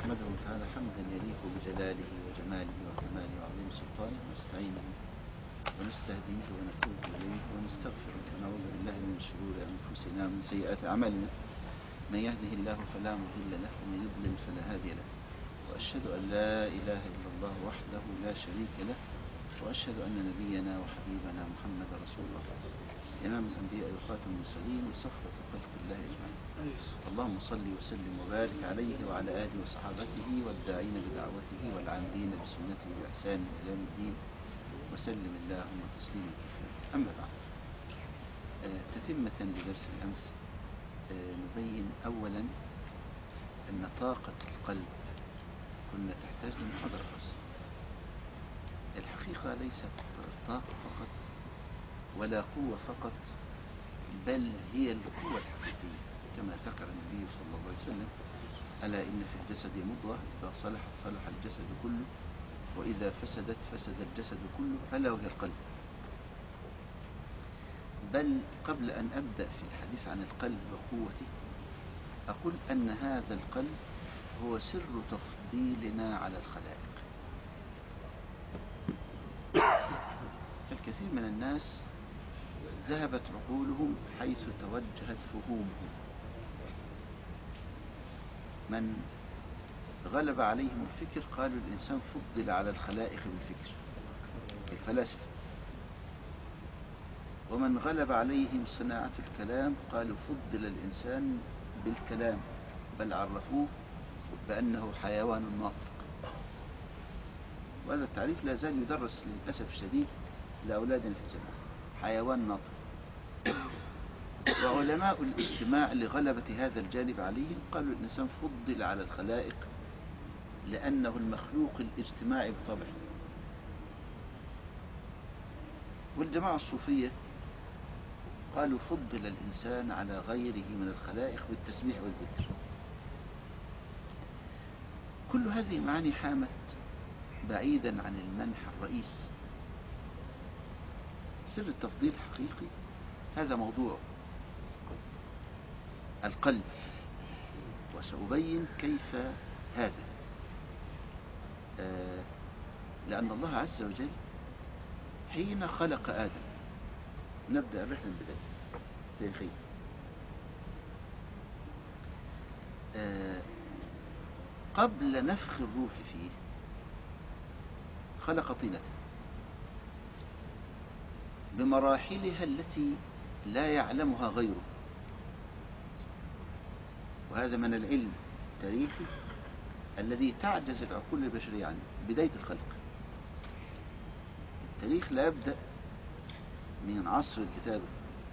نحمده تعالى حمدا يليق بجلاله وجماله وكماله وعظيم سلطانه ونستعينه ونستهديه ونتوب إليه ونستغفره ونعوذ بالله من شرور أنفسنا ومن سيئات أعمالنا من يهده الله فلا مضل له ومن يضلل فلا هادي له وأشهد أن لا إله إلا الله وحده لا شريك له وأشهد أن نبينا وحبيبنا محمد رسول الله إمام الأنبياء وخاتم المرسلين وصفوة خلق الله أجمعين اللهم صل وسلم وبارك عليه وعلى آله وصحابته والداعين بدعوته والعاملين بسنته بإحسان إلى يوم الدين وسلم اللهم تسليما كثيرا أما بعد آه، تتمة لدرس الأمس آه، نبين أولا أن طاقة القلب كنا تحتاج لمحاضرة خاصة الحقيقة ليست طاقة فقط ولا قوة فقط بل هي القوة الحقيقية كما ذكر النبي صلى الله عليه وسلم ألا إن في الجسد مضغة إذا صلحت صلح الجسد كله وإذا فسدت فسد الجسد كله ألا وهي القلب بل قبل أن أبدأ في الحديث عن القلب وقوته أقول أن هذا القلب هو سر تفضيلنا على الخلائق الكثير من الناس ذهبت عقولهم حيث توجهت فهومهم من غلب عليهم الفكر قالوا الإنسان فضل على الخلائق بالفكر الفلاسفة ومن غلب عليهم صناعة الكلام قالوا فضل الإنسان بالكلام بل عرفوه بأنه حيوان ناطق وهذا التعريف لا زال يدرس للأسف الشديد لأولادنا في الجامعة حيوان ناطق وعلماء الاجتماع لغلبة هذا الجانب عليهم قالوا الإنسان فضل على الخلائق لأنه المخلوق الاجتماعي بطبعه والجماعة الصوفية قالوا فضل الإنسان على غيره من الخلائق بالتسبيح والذكر كل هذه المعاني حامت بعيدا عن المنح الرئيس سر التفضيل الحقيقي هذا موضوع القلب وسأبين كيف هذا آه لأن الله عز وجل حين خلق آدم نبدأ الرحلة من البداية تاريخيا آه قبل نفخ الروح فيه خلق طينة بمراحلها التي لا يعلمها غيره وهذا من العلم التاريخي الذي تعجز العقول البشرية عنه بداية الخلق التاريخ لا يبدأ من عصر الكتابة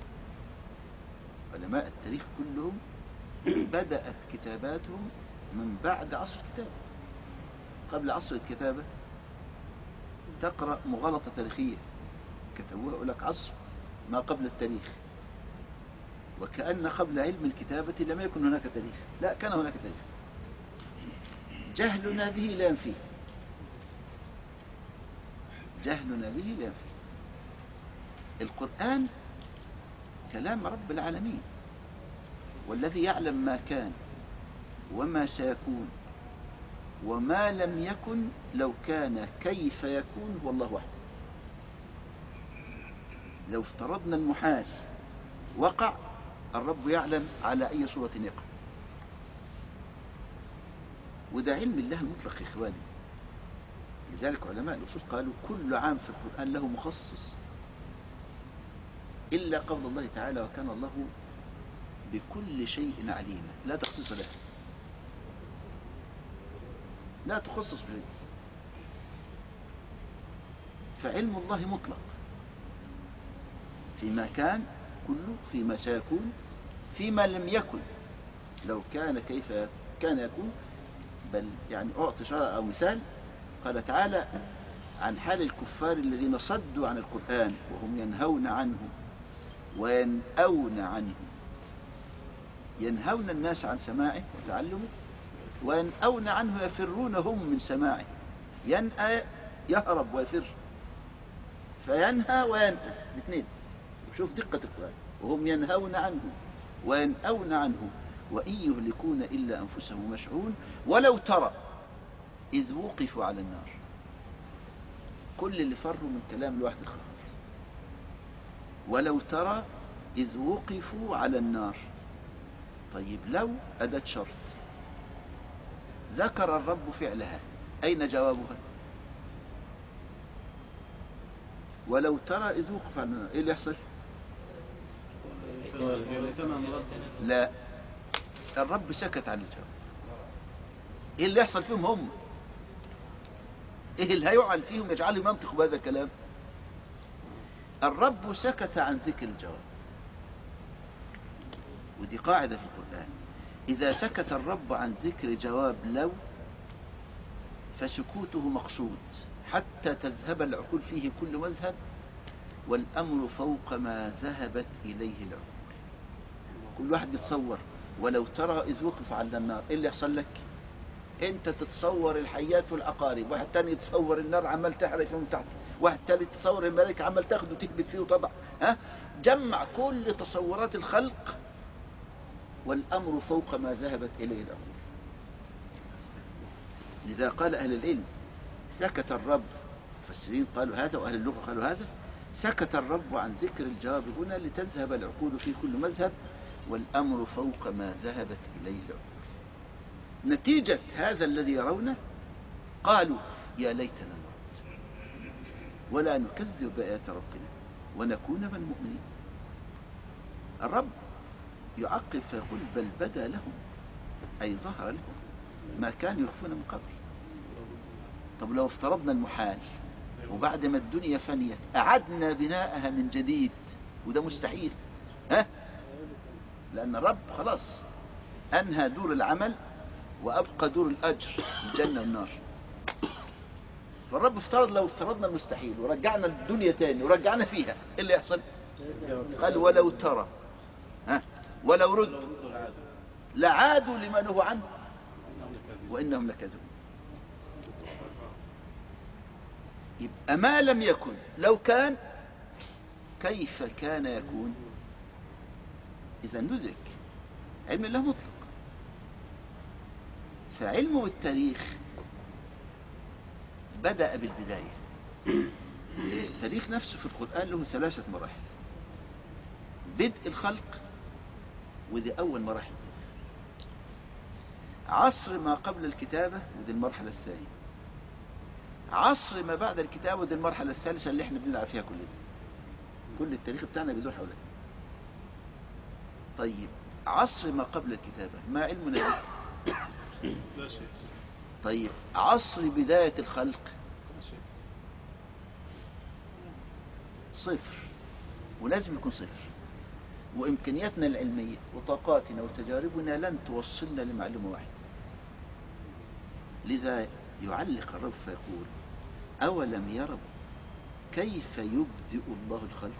علماء التاريخ كلهم بدأت كتاباتهم من بعد عصر الكتابة قبل عصر الكتابة تقرأ مغالطة تاريخية كتبوها يقول لك عصر ما قبل التاريخ وكأن قبل علم الكتابة لم يكن هناك تاريخ لا كان هناك تاريخ جهلنا به لا ينفيه جهلنا به لا ينفيه القرآن كلام رب العالمين والذي يعلم ما كان وما سيكون وما لم يكن لو كان كيف يكون هو الله وحده لو افترضنا المحال وقع الرب يعلم على أي صورة يقع وده علم الله المطلق يا إخواني لذلك علماء الأصول قالوا كل عام في القرآن له مخصص إلا قول الله تعالى وكان الله بكل شيء عليما لا تخصيص له لا تخصص بشيء فعلم الله مطلق فيما كان كله فيما سيكون فيما لم يكن لو كان كيف كان يكون بل يعني أعطي شرع أو مثال قال تعالى عن حال الكفار الذين صدوا عن القرآن وهم ينهون عنه وينأون عنه ينهون الناس عن سماعه وتعلمه وينأون عنه يفرون هم من سماعه ينأى يهرب ويفر فينهى وينأى الاثنين وشوف دقة القرآن وهم ينهون عنه وينأون عنه وإن يهلكون إلا أنفسهم مشعون ولو ترى إذ وقفوا على النار كل اللي فروا من كلام الواحد الخبر ولو ترى إذ وقفوا على النار طيب لو أداة شرط ذكر الرب فعلها أين جوابها ولو ترى إذ وقف على النار إيه اللي يحصل لا الرب سكت عن الجواب ايه اللي يحصل فيهم هم ايه اللي هيعل فيهم يجعلهم ينطقوا بهذا الكلام الرب سكت عن ذكر الجواب ودي قاعدة في القرآن إذا سكت الرب عن ذكر جواب لو فسكوته مقصود حتى تذهب العقول فيه كل مذهب والأمر فوق ما ذهبت إليه العقول كل واحد يتصور ولو ترى إذ وقف على النار إيه اللي يحصل لك انت تتصور الحيات والأقارب واحد تاني يتصور النار عمال تحرق من تحت واحد تالت يتصور الملائكة عمال تاخده وتهبط فيه وتضع ها جمع كل تصورات الخلق والأمر فوق ما ذهبت إليه العقول لذا قال أهل العلم سكت الرب المفسرين قالوا هذا وأهل اللغة قالوا هذا سكت الرب عن ذكر الجواب هنا لتذهب العقول في كل مذهب والأمر فوق ما ذهبت إليه العقول نتيجة هذا الذي يرونه قالوا يا ليتنا نرد ولا نكذب بآيات ربنا ونكون من المؤمنين الرب يعقب فيقول بل بدا لهم أي ظهر لهم ما كانوا يخفون من قبل طب لو افترضنا المحال وبعد ما الدنيا فنيت أعدنا بناءها من جديد وده مستحيل ها لأن الرب خلاص أنهى دور العمل وأبقى دور الأجر الجنة والنار فالرب افترض لو افترضنا المستحيل ورجعنا الدنيا تاني ورجعنا فيها ايه اللي يحصل قال ولو ترى ها ولو ردوا لعادوا لما نهوا عنه وإنهم لكذبون يبقى ما لم يكن لو كان كيف كان يكون إذا ندرك علم الله مطلق فعلمه التاريخ بدأ بالبداية التاريخ نفسه في القرآن له ثلاثة مراحل بدء الخلق ودي أول مراحل عصر ما قبل الكتابة ودي المرحلة الثانية عصر ما بعد الكتابة ودي المرحلة الثالثة اللي احنا بنلعب فيها كلنا كل التاريخ بتاعنا بيدور حولها طيب عصر ما قبل الكتابة ما علمنا به لا شيء طيب عصر بداية الخلق لا شيء صفر ولازم يكون صفر وإمكانياتنا العلمية وطاقاتنا وتجاربنا لن توصلنا لمعلومة واحدة لذا يعلق الرب فيقول أولم يروا كيف يبدئ الله الخلق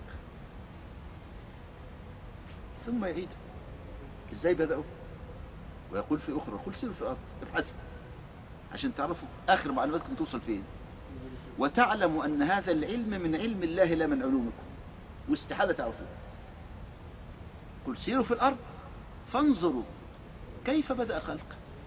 ثم يعيده ازاي بدأوا ويقول في أخرى قل سيروا في الأرض ابحثوا عشان تعرفوا آخر معلوماتكم توصل فين وتعلموا أن هذا العلم من علم الله لا من علومكم واستحالة تعرفوه قل سيروا في الأرض فانظروا كيف بدأ الخلق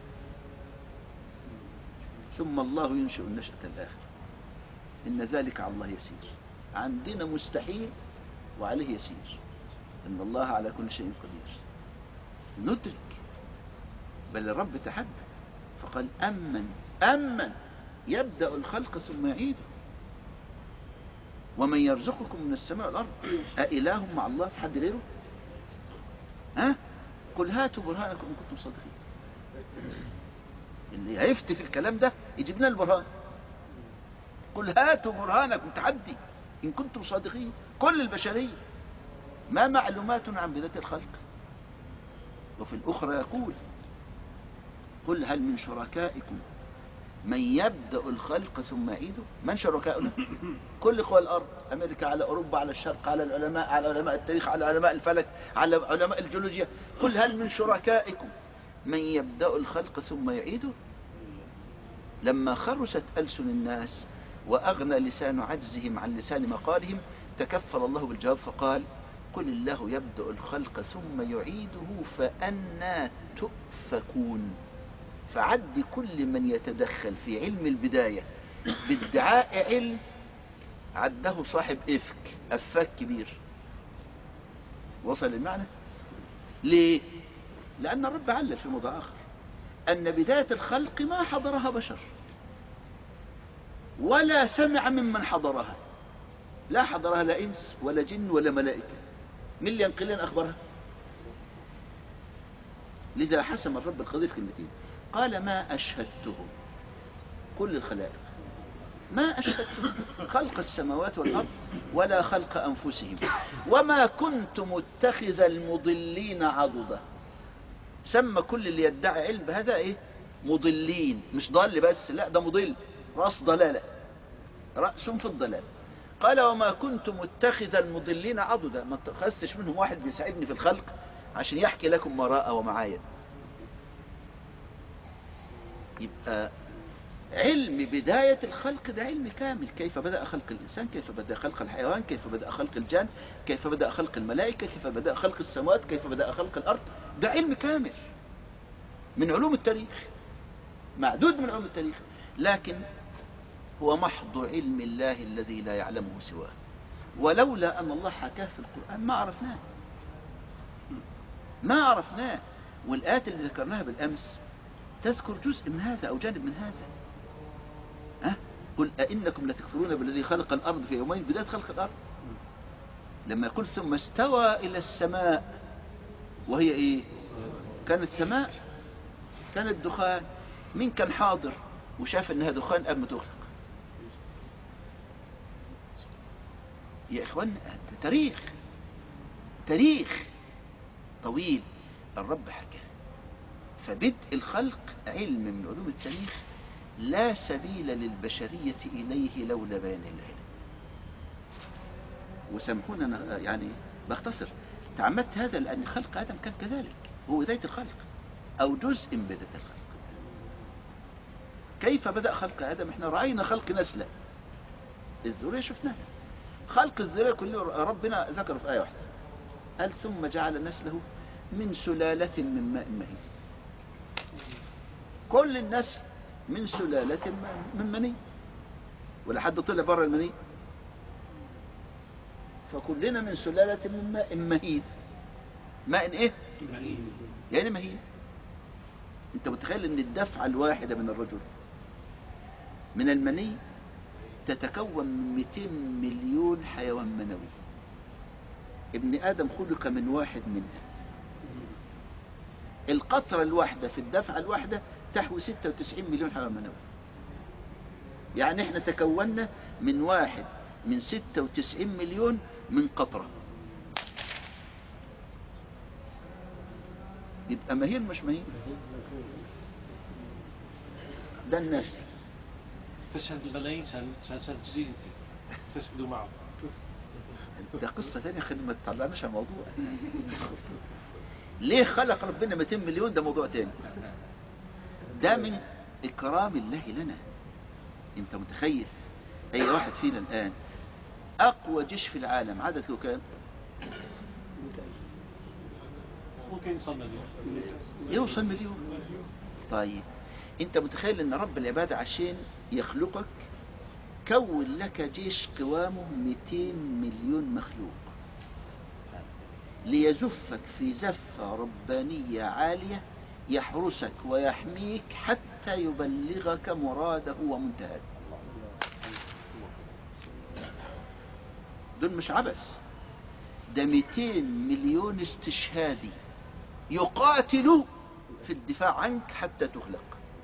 ثم الله ينشئ النشأة الآخرة إن ذلك على الله يسير عندنا مستحيل وعليه يسير إن الله على كل شيء قدير ندرك بل الرب تحدى فقال أمن أمن يبدأ الخلق ثم يعيده ومن يرزقكم من السماء والأرض أإله مع الله في حد غيره ها قل هاتوا برهانكم إن كنتم صادقين اللي هيفتي في الكلام ده يجيب لنا البرهان قل هاتوا برهانكم تحدي إن كنتم صادقين كل البشرية ما معلومات عن بداية الخلق وفي الأخرى يقول قل هل من شركائكم من يبدأ الخلق ثم يعيده من شركاؤنا كل قوى الأرض أمريكا على أوروبا على الشرق على العلماء على علماء التاريخ على علماء الفلك على علماء الجيولوجيا قل هل من شركائكم من يبدأ الخلق ثم يعيده لما خرست ألسن الناس وأغنى لسان عجزهم عن لسان مقالهم تكفل الله بالجواب فقال قل الله يبدأ الخلق ثم يعيده فأنا تؤفكون فعد كل من يتدخل في علم البداية بادعاء علم عده صاحب إفك أفاك كبير وصل المعنى ليه لأن الرب علل في موضع آخر أن بداية الخلق ما حضرها بشر ولا سمع ممن حضرها لا حضرها لا إنس ولا جن ولا ملائكة من اللي ينقلين أخبارها لذا حسم الرب القضية في كلمتين قال ما أشهدتهم كل الخلائق ما أشهدتهم خلق السماوات والأرض ولا خلق أنفسهم وما كنت متخذ المضلين عضدا سمى كل اللي يدعي علم بهذا ايه مضلين مش ضال بس لا ده مضل رأس ضلالة رأس في الضلال قال وما كنت متخذ المضلين عضدا ما اتخذتش منهم واحد بيساعدني في الخلق عشان يحكي لكم ما رأى ومعايا يبقى علم بداية الخلق ده علم كامل كيف بدأ خلق الإنسان كيف بدأ خلق الحيوان كيف بدأ خلق الجن كيف بدأ خلق الملائكة كيف بدأ خلق السماوات كيف بدأ خلق الأرض ده علم كامل من علوم التاريخ معدود من علوم التاريخ لكن هو محض علم الله الذي لا يعلمه سواه ولولا أن الله حكاه في القرآن ما عرفناه ما عرفناه والآيات اللي ذكرناها بالأمس تذكر جزء من هذا أو جانب من هذا ها قل أئنكم لتكفرون بالذي خلق الأرض في يومين بداية خلق الأرض لما يقول ثم استوى إلى السماء وهي إيه كانت سماء كانت دخان مين كان حاضر وشاف انها دخان قبل ما تخلق يا اخوان تاريخ تاريخ طويل الرب حكى فبدء الخلق علم من علوم التاريخ لا سبيل للبشرية إليه لولا بيان الله وسامحونا أنا يعني بختصر تعمدت هذا لأن خلق آدم كان كذلك هو بداية الخلق أو جزء من بداية الخلق كيف بدأ خلق آدم احنا رأينا خلق نسله الذرية شفناها خلق الذرية كله ربنا ذكر في آية واحدة قال ثم جعل نسله من سلالة من ماء مهين كل النسل من سلالة من مني ولا حد طلع بره المني فكلنا من سلالة من ماء مهين ماء ايه يعني مهين انت متخيل ان الدفعة الواحدة من الرجل من المني تتكون من 200 مليون حيوان منوي ابن آدم خلق من واحد منها القطرة الواحدة في الدفعة الواحدة تحوي 96 مليون حيوان منوي يعني احنا تكوننا من واحد من 96 مليون من قطرة يبقى مهين مش مهين ده الناس استشهد الملايين عشان عشان تجيني استشهدوا معه ده قصة ثانية خلينا ما تطلعناش على الموضوع ليه خلق ربنا 200 مليون ده موضوع تاني ده من إكرام الله لنا انت متخيل اي واحد فينا الآن أقوى جيش في العالم عدده كام ممكن يوصل مليون يوصل مليون طيب انت متخيل ان رب العبادة عشان يخلقك كون لك جيش قوامه 200 مليون مخلوق ليزفك في زفة ربانية عالية يحرسك ويحميك حتى يبلغك مراده ومنتهاك دول مش عبث ده 200 مليون استشهادي يقاتلوا في الدفاع عنك حتى تخلق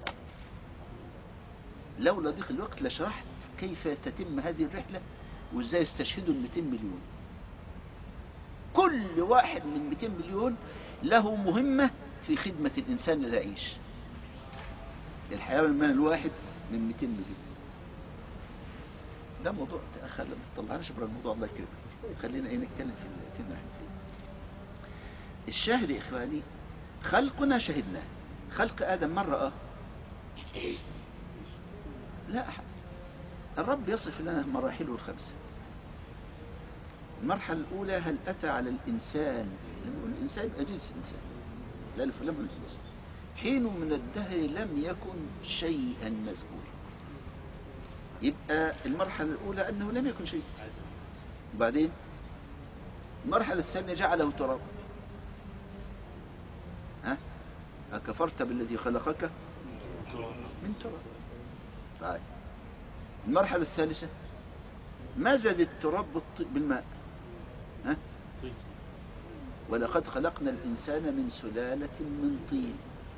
لولا ضيق الوقت لشرحت كيف تتم هذه الرحلة وازاي يستشهدوا ال 200 مليون كل واحد من 200 مليون له مهمة في خدمة الإنسان الذي يعيش الحيوان المال الواحد من 200 مليون ده موضوع تأخر ما تطلعناش بره الموضوع الله يكرمك خلينا ايه نتكلم في ال- فيما نحن فيه الشاهد يا إخواني خلقنا شهدناه خلق آدم مرة آه لا أحد الرب يصف لنا مراحله الخمسة المرحلة الأولى هل أتى على الإنسان لما يقول الإنسان يبقى جنس إنسان لا الف لم الجنس حين من الدهر لم يكن شيئا مذكورا يبقى المرحلة الأولى أنه لم يكن شيء وبعدين المرحلة الثانية جعله تراب ها أكفرت بالذي خلقك من تراب طيب المرحلة الثالثة مزج التراب بالط- بالماء ها طين ولقد خلقنا الإنسان من سلالة من طين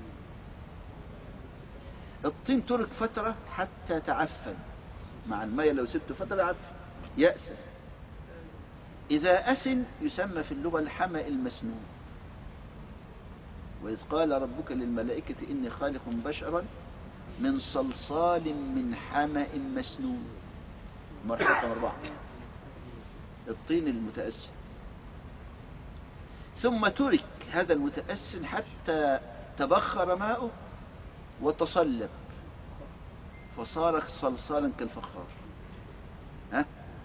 الطين ترك فترة حتى تعفن مع المية لو سبته فترة عفن يأسى إذا أسن يسمى في اللغة الحمأ المسنون وإذ قال ربك للملائكة إني خالق بشرا من صلصال من حمأ مسنون مرحلة رقم أربعة الطين المتأسن ثم ترك هذا المتأسن حتى تبخر ماؤه وتصلب فصار صلصالا كالفخار ها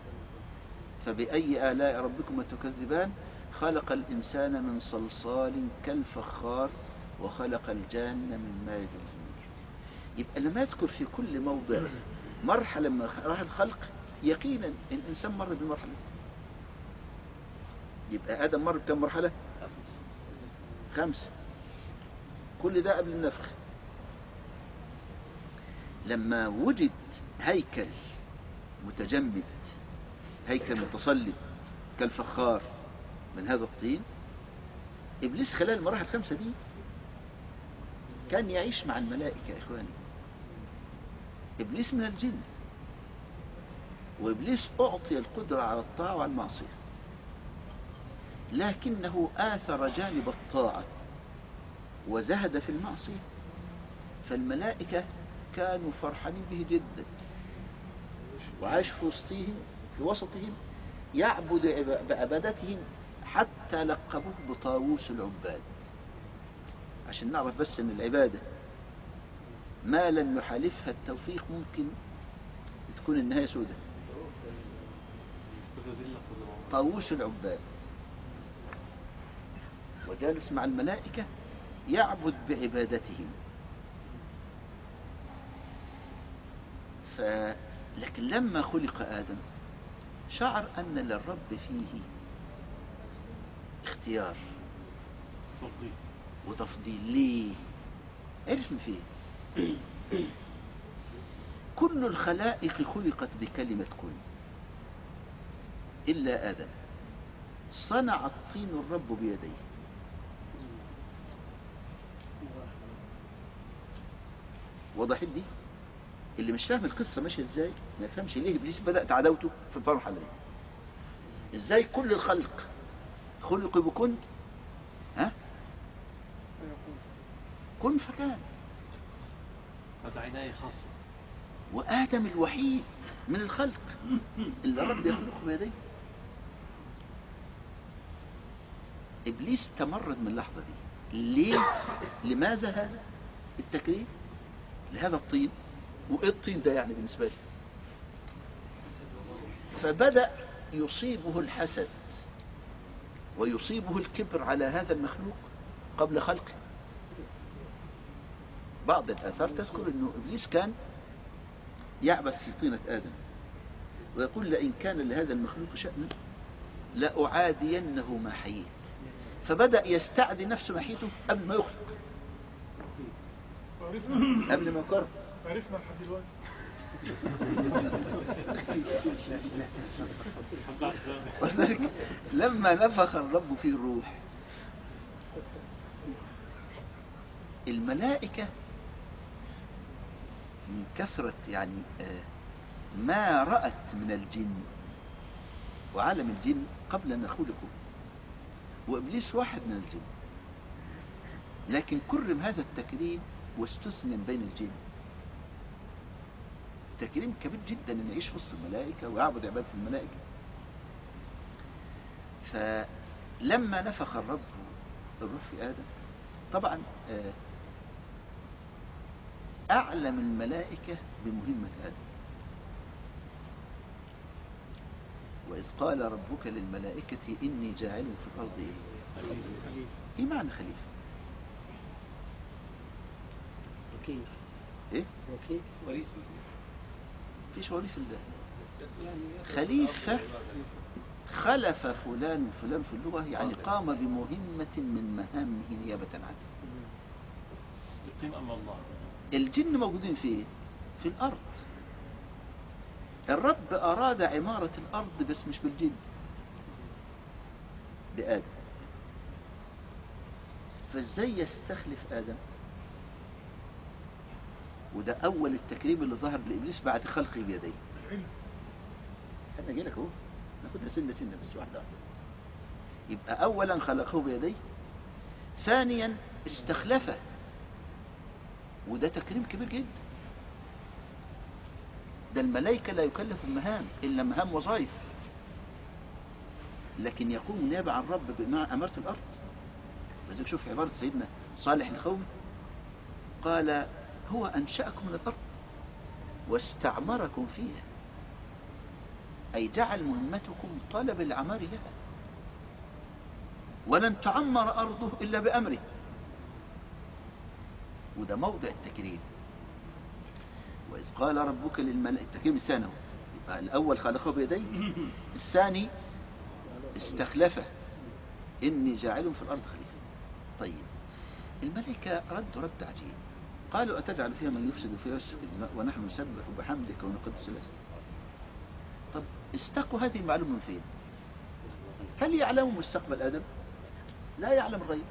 فبأي آلاء ربكما تكذبان خلق الإنسان من صلصال كالفخار وخلق الجان من مارج الزمير يبقى لما يذكر في كل موضع مرحلة من مراحل الخلق يقينا الإنسان مر بمرحلة يبقى آدم مر بكم مرحلة خمسة كل ده قبل النفخ لما وجد هيكل متجمد هيكل متصلب كالفخار من هذا الطين إبليس خلال المراحل الخمسة دي كان يعيش مع الملائكة يا إخواني إبليس من الجن وإبليس أعطي القدرة على الطاعة والمعصية لكنه آثر جانب الطاعة وزهد في المعصية فالملائكة كانوا فرحانين به جدا وعاش في وسطهم في وسطهم يعبد عب- بعبادتهم حتى لقبوه بطاووس العباد عشان نعرف بس ان العبادة ما لم يحالفها التوفيق ممكن تكون النهاية سودة بتزل قدرة طاووس العباد وجالس مع الملائكة يعبد بعبادتهم ف... لكن لما خلق آدم شعر أن للرب فيه اختيار تفضيل وتفضيل ليه عرف من فين كل الخلائق خلقت بكلمة كن إلا آدم صنع الطين الرب بيديه وضحت دي اللي مش فاهم القصة ماشية ازاي ما يفهمش ليه ابليس بدأت عداوته في المرحلة دي ازاي كل الخلق خلقوا بكن ها كن فكان هذا عناية خاصة وآدم الوحيد من الخلق اللي رب يخلقه بيديه إبليس تمرد من اللحظة دي ليه؟ لماذا هذا التكريم لهذا الطين وإيه الطين ده يعني بالنسبة لي فبدأ يصيبه الحسد ويصيبه الكبر على هذا المخلوق قبل خلقه بعض الآثار تذكر أنه إبليس كان يعبث في طينة آدم ويقول لئن كان لهذا المخلوق شأن لأعادينه ما حييت فبدأ يستعدي نفسه ناحيته قبل ما يخلق عرفنا قبل ما يقرب عرفنا لحد دلوقتي الحمد لله ولذلك لما نفخ الرب فيه الروح الملائكة من كثرة يعني آه، ما رأت من الجن وعالم الجن قبل أن خلقوا وإبليس واحد من الجن لكن كرم هذا التكريم واستثنى بين الجن تكريم كبير جدا أن يعيش وسط الملائكة ويعبد عبادة الملائكة فلما نفخ الرب الروح في آدم طبعا آه، أعلم الملائكة بمهمة آدم وإذ قال ربك للملائكة إني جاعل في الأرض إيه؟ إيه معنى خليفة؟ وكيل إيه؟ وكيل وريث فيش وريث الله خليفة خلف فلان وفلان في اللغة يعني قام بمهمة من مهامه نيابة عنه يقيم امر الله الجن موجودين فين في الأرض الرب أراد عمارة الأرض بس مش بالجن بآدم فازاي يستخلف آدم وده أول التكريم اللي ظهر لإبليس بعد خلقه بيديه أنا جاي لك أهو ناخدها سنة سنة بس واحدة واحدة يبقى أولا خلقه بيديه ثانيا استخلفه وده تكريم كبير جدا ده الملائكة لا يكلف المهام إلا مهام وظائف لكن يقوم نيابة عن رب بمع أمارة الأرض لذلك شوف عبارة سيدنا صالح الخوم قال هو أنشأكم من الأرض واستعمركم فيها أي جعل مهمتكم طلب العمار لها ولن تعمر أرضه إلا بأمره وده موضع التكريم وإذ قال ربك للملائكة التكريم الثاني هو. يبقى الأول خلقه بيديه الثاني استخلفه إني جاعل في الأرض خليفة طيب الملائكة ردوا رد عجيب قالوا أتجعل فيها من يفسد فيها ويسفك الدماء ونحن نسبح بحمدك ونقدس لك طب استقوا هذه المعلومة من فين هل يعلم مستقبل آدم لا يعلم الغيب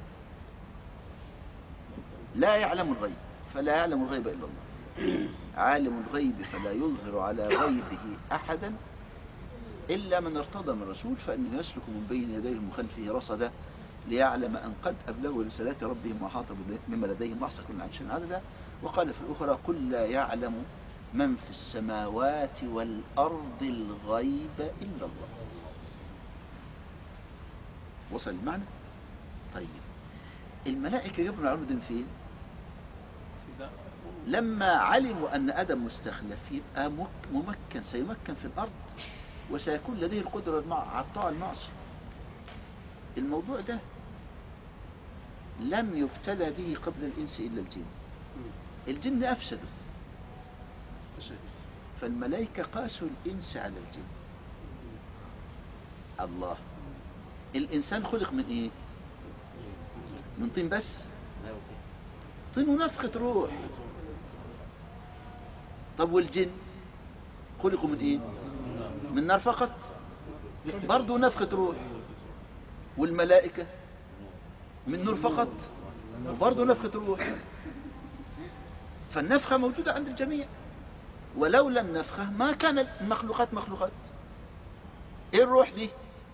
لا يعلم الغيب فلا يعلم الغيب إلا الله عالم الغيب فلا يظهر على غيبه أحدا إلا من ارتضى من رسول فإنه يسلك من بين يديه ومن خلفه رصدا ليعلم أن قد أبلغوا رسالات ربهم وحاط بما لديهم وأحصى كل عن شيء عددا وقال في الأخرى قل لا يعلم من في السماوات والأرض الغيب إلا الله وصل المعنى طيب الملائكة جابوا العلوم دي من فين سيدا لما علموا أن آدم مستخلف يبقى مك- ممكن سيمكن في الأرض وسيكون لديه القدرة المع- على الطاعة المعصية الموضوع ده لم يبتلى به قبل الإنس إلا الجن الجن أفسدوا تشريف فالملائكة قاسوا الإنس على الجن الله الإنسان خلق من إيه من طين بس طين ونفخة روح طب والجن خلقوا من إيه من نار فقط برضه نفخة روح والملائكة من نور فقط وبرضه نفخة روح فالنفخة موجودة عند الجميع ولولا النفخة ما كان المخلوقات مخلوقات ايه الروح دي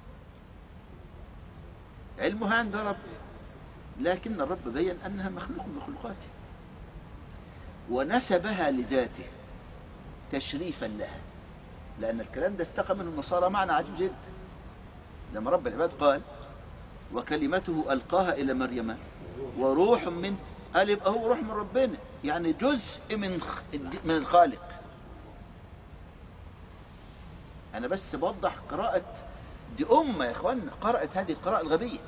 علمها عند رب لكن الرب بين انها مخلوق من مخلوقاته ونسبها لذاته تشريفا لها لان الكلام ده استقى منه النصارى معنى عجيب جدا لما رب العباد قال وكلمته القاها الى مريم وروح من قال يبقى هو روح من ربنا يعني جزء من خ- من الخالق انا بس بوضح قراءة دي امة يا اخوانا قرأت هذه القراءة الغبية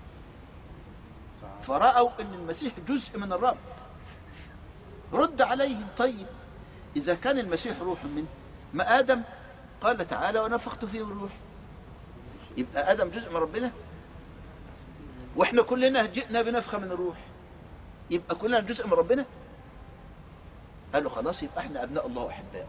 فرأوا ان المسيح جزء من الرب رد عليهم طيب اذا كان المسيح روح منه ما ادم قال تعالى ونفخت فيه الروح يبقى ادم جزء من ربنا واحنا كلنا جئنا بنفخة من الروح يبقى كلنا جزء من ربنا قالوا خلاص يبقى احنا ابناء الله واحباء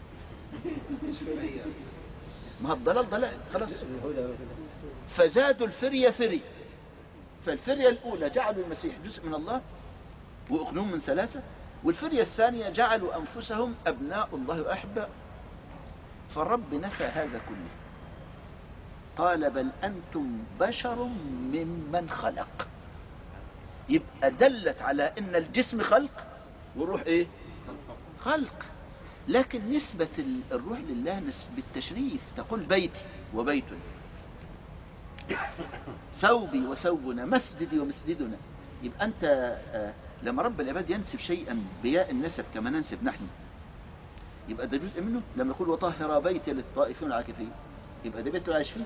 ما هو الضلال ضلال خلاص فزادوا الفرية فري فالفرية الأولى جعلوا المسيح جزء من الله وأقنوم من ثلاثة والفرية الثانية جعلوا أنفسهم أبناء الله وأحباء فالرب نفى هذا كله قال بل أنتم بشر ممن خلق يبقى دلت على ان الجسم خلق والروح ايه خلق لكن نسبة ال- الروح لله نسبة تشريف تقول بيتي وبيت ثوبي وثوبنا مسجدي ومسجدنا يبقى انت آه، لما رب العباد ينسب شيئا بياء النسب كما ننسب نحن يبقى ده جزء منه لما يقول وطهر بيتي للطائفين والعاكفين يبقى ده بيت عايش فيه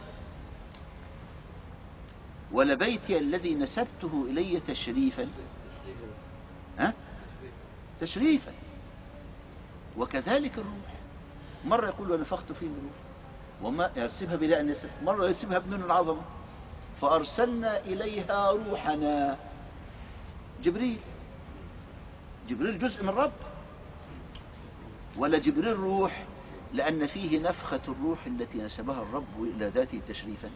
ولا بيتي الذي نسبته إلي تشريفا ها تشريفا وكذلك الروح مرة يقول ونفخت فيه من روح وما يرسبها بلا أن يسب مرة يرسبها بنون العظمة فأرسلنا إليها روحنا جبريل جبريل جزء من رب ولا جبريل روح لأن فيه نفخة الروح التي نسبها الرب إلى ذاته تشريفا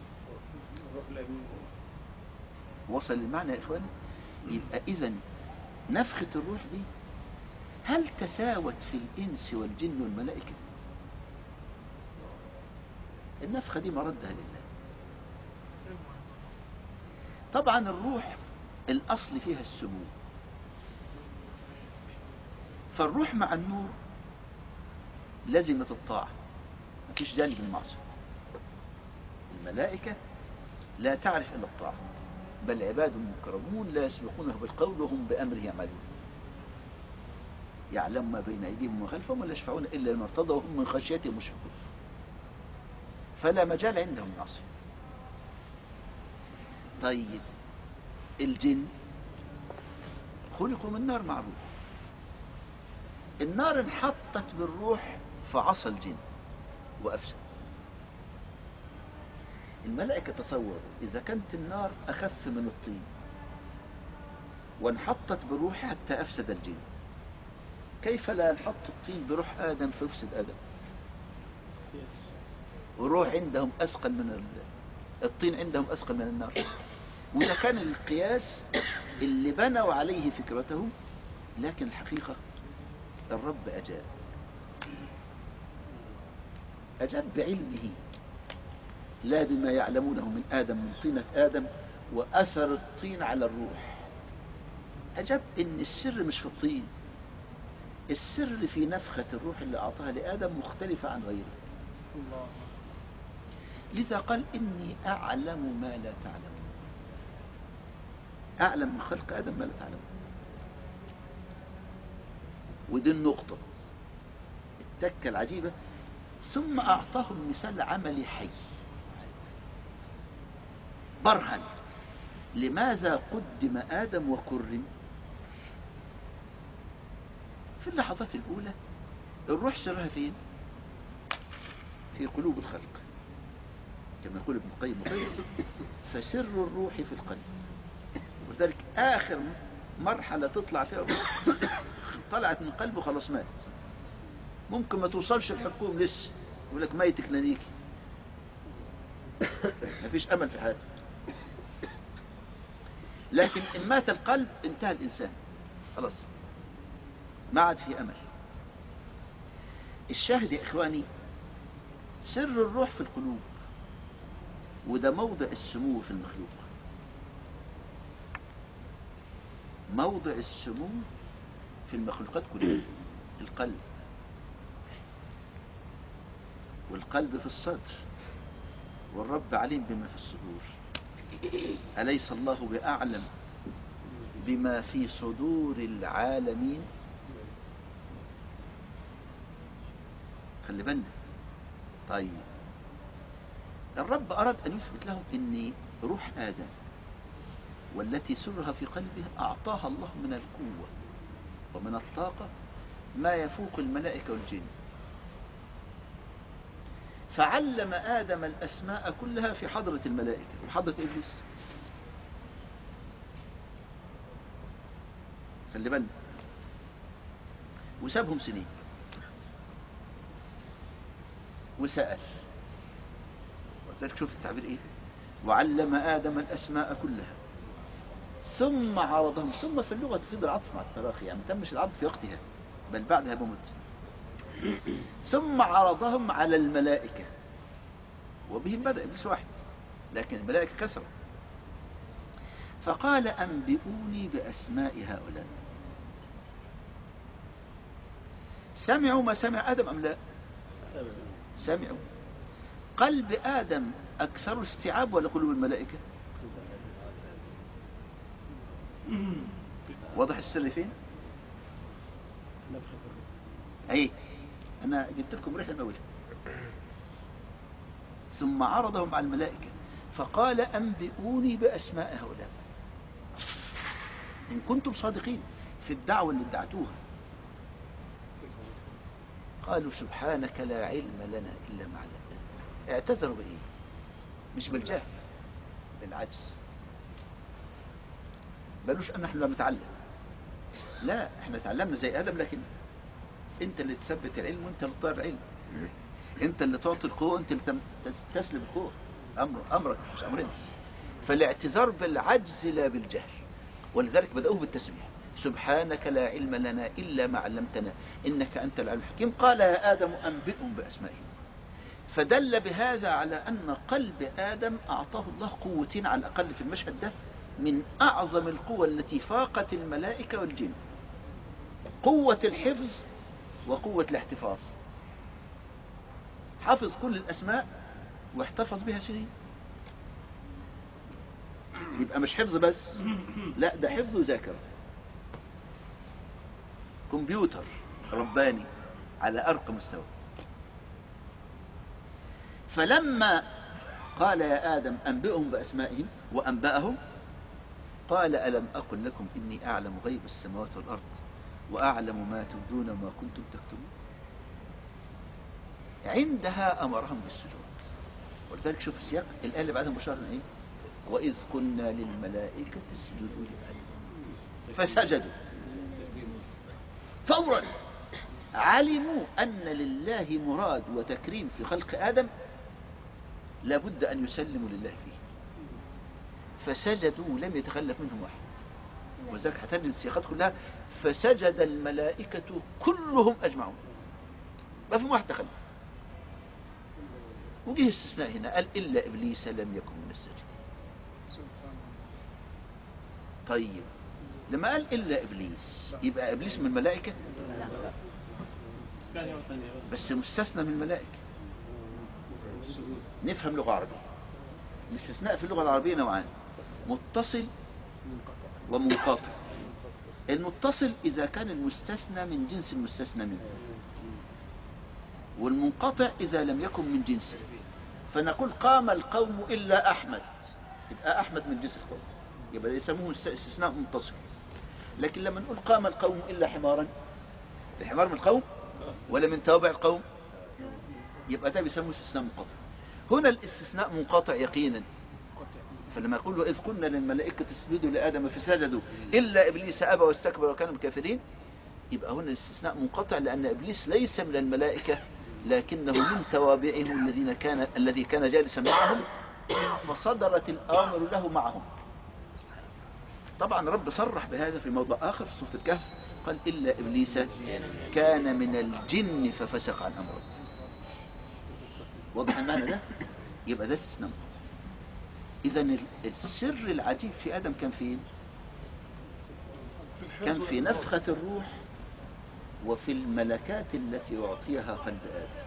وصل المعنى يا إخواني يبقى إذا نفخة الروح دي هل تساوت في الإنس والجن والملائكة النفخة دي مردها لله طبعا الروح الأصل فيها السمو فالروح مع النور لازمة الطاعة مفيش جانب المعصية الملائكة لا تعرف إلا الطاعة بل عباد مكرمون لا يسبقونه بالقول وهم بأمره يعملون يعلم ما بين أيديهم وما خلفهم ولا يشفعون إلا لما ارتضى وهم من خشيته مشفقون فلا مجال عندهم معصية طيب الجن خلقوا من نار معروف النار انحطت بالروح فعصى الجن وأفسد الملائكة تصوروا إذا كانت النار أخف من الطين وانحطت بروح حتى أفسد الجن كيف لا ينحط الطين بروح آدم فيفسد آدم والروح عندهم أثقل من ال... الطين عندهم أثقل من النار وده كان القياس اللي بنوا عليه فكرته لكن الحقيقة الرب أجاب أجاب بعلمه لا بما يعلمونه من آدم من طينة آدم وأثر الطين على الروح أجاب إن السر مش في الطين السر في نفخة الروح اللي أعطاها لآدم مختلفة عن غيره الله لذا قال إني أعلم ما لا تعلمون أعلم من خلق آدم ما لا تعلمون ودي النقطة التكة العجيبة ثم أعطاهم مثال عملي حي برهن لماذا قدم آدم وكرم في اللحظات الأولى الروح سرها فين في قلوب الخلق كما يقول ابن القيم وغيره فسر الروح في القلب ولذلك آخر مرحلة تطلع فيها الروح طلعت من قلبه خلاص مات ممكن ما توصلش الحكوم لسه يقول لك ميت كلينيكي مفيش أمل في حياته لكن إن مات القلب انتهى الإنسان خلاص ما عاد في أمل الشاهد يا إخواني سر الروح في القلوب وده موضع السمو في المخلوق موضع السمو في المخلوقات كلها القلب والقلب في الصدر والرب عليم بما في الصدور أليس الله بأعلم بما في صدور العالمين خلي بالنا طيب الرب أراد أن يثبت لهم أن روح آدم والتي سرها في قلبه أعطاها الله من القوة ومن الطاقة ما يفوق الملائكة والجن فعلم آدم الأسماء كلها في حضرة الملائكة وحضرة إبليس خلي بالنا وسابهم سنين وسأل ولذلك شوف التعبير ايه وعلم آدم الأسماء كلها ثم عرضهم ثم في اللغة تفيد العطف مع التراخي يعني ما تمش العطف في وقتها بل بعدها بمت ثم عرضهم على الملائكة وبهم بدأ إبليس واحد لكن الملائكة كثرة فقال أنبئوني بأسماء هؤلاء سمعوا ما سمع آدم أم لا سمعوا قلب آدم أكثر استيعاب ولا قلوب الملائكة واضح السر فين اي انا جبت لكم رحله من اولها ثم عرضهم على الملائكة فقال أنبئوني بأسماء هؤلاء إن كنتم صادقين في الدعوة اللي ادعتوها قالوا سبحانك لا علم لنا إلا ما علمتنا اعتذروا بإيه مش بالجهل بالعجز بلوش أن نحن لم نتعلم لا احنا تعلمنا زي آدم لكن انت اللي تثبت العلم وانت اللي تطير العلم انت اللي تعطي القوة انت اللي تم- تس- تسلب القوة امر امرك مش امرنا فالاعتذار بالعجز لا بالجهل ولذلك بدأوه بالتسبيح سبحانك لا علم لنا إلا ما علمتنا إنك أنت العلم الحكيم قال يا آدم أنبئهم بأسمائهم فدل بهذا على أن قلب آدم أعطاه الله قوتين على الأقل في المشهد ده من أعظم القوى التي فاقت الملائكة والجن قوة الحفظ وقوة الاحتفاظ حفظ كل الأسماء واحتفظ بها سنين يبقى مش حفظ بس لا ده حفظ وذاكرة كمبيوتر رباني على أرقى مستوى فلما قال يا آدم أنبئهم بأسمائهم وأنبأهم قال ألم أقل لكم إني أعلم غيب السماوات والأرض وأعلم ما تبدون وما كنتم تكتمون عندها أمرهم بالسجود ولذلك شوف السياق الآية اللي بعدها مباشرة إيه وإذ قلنا للملائكة اسجدوا لآدم فسجدوا فورا علموا أن لله مراد وتكريم في خلق آدم لابد أن يسلموا لله فيه فسجدوا لم يتخلف منهم واحد وذلك هتجد السياقات كلها فسجد الملائكة كلهم أجمعون ما في واحد تخلف وجه استثناء هنا قال إلا إبليس لم يكن من الساجدين طيب لما قال إلا إبليس يبقى إبليس من الملائكة ثانية وثانية بس مستثنى من الملائكة نفهم لغة عربية الاستثناء في اللغة العربية نوعان متصل ومنقطع المتصل إذا كان المستثنى من جنس المستثنى منه والمنقطع إذا لم يكن من جنسه فنقول قام القوم إلا أحمد يبقى أحمد من جنس القوم يبقى يسموه است- استثناء متصل لكن لما نقول قام القوم إلا حمارا الحمار من القوم ولا من توابع القوم يبقى ده بيسموه استثناء منقطع هنا الاستثناء منقطع يقينا فلما يقول وإذ قلنا للملائكة اسجدوا لآدم فسجدوا إلا إبليس أبى واستكبر وكان من الكافرين يبقى هنا الاستثناء منقطع لأن إبليس ليس من الملائكة لكنه من توابعهم الذين كان الذي كان جالسا معهم فصدرت الأمر له معهم طبعا رب صرح بهذا في موضع آخر في سورة الكهف قال إلا إبليس كان من الجن ففسق عن أمره واضح المعنى ده يبقى ده استثناء إذا السر العجيب في آدم كان فين كان في نفخة الروح وفي الملكات التي أعطيها قلب آدم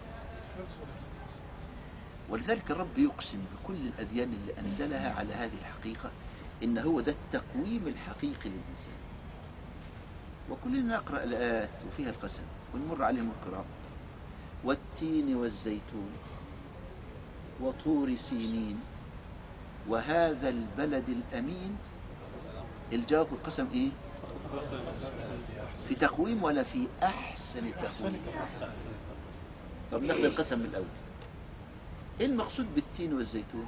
ولذلك الرب يقسم بكل الأديان اللي أنزلها على هذه الحقيقة إن هو ده التقويم الحقيقي للإنسان وكلنا نقرأ الآيات وفيها القسم ونمر عليهم القراءة والتين والزيتون وطور سينين وهذا البلد الأمين الجواب القسم إيه في تقويم ولا في أحسن التقويم طب ناخد القسم من الأول إيه المقصود بالتين والزيتون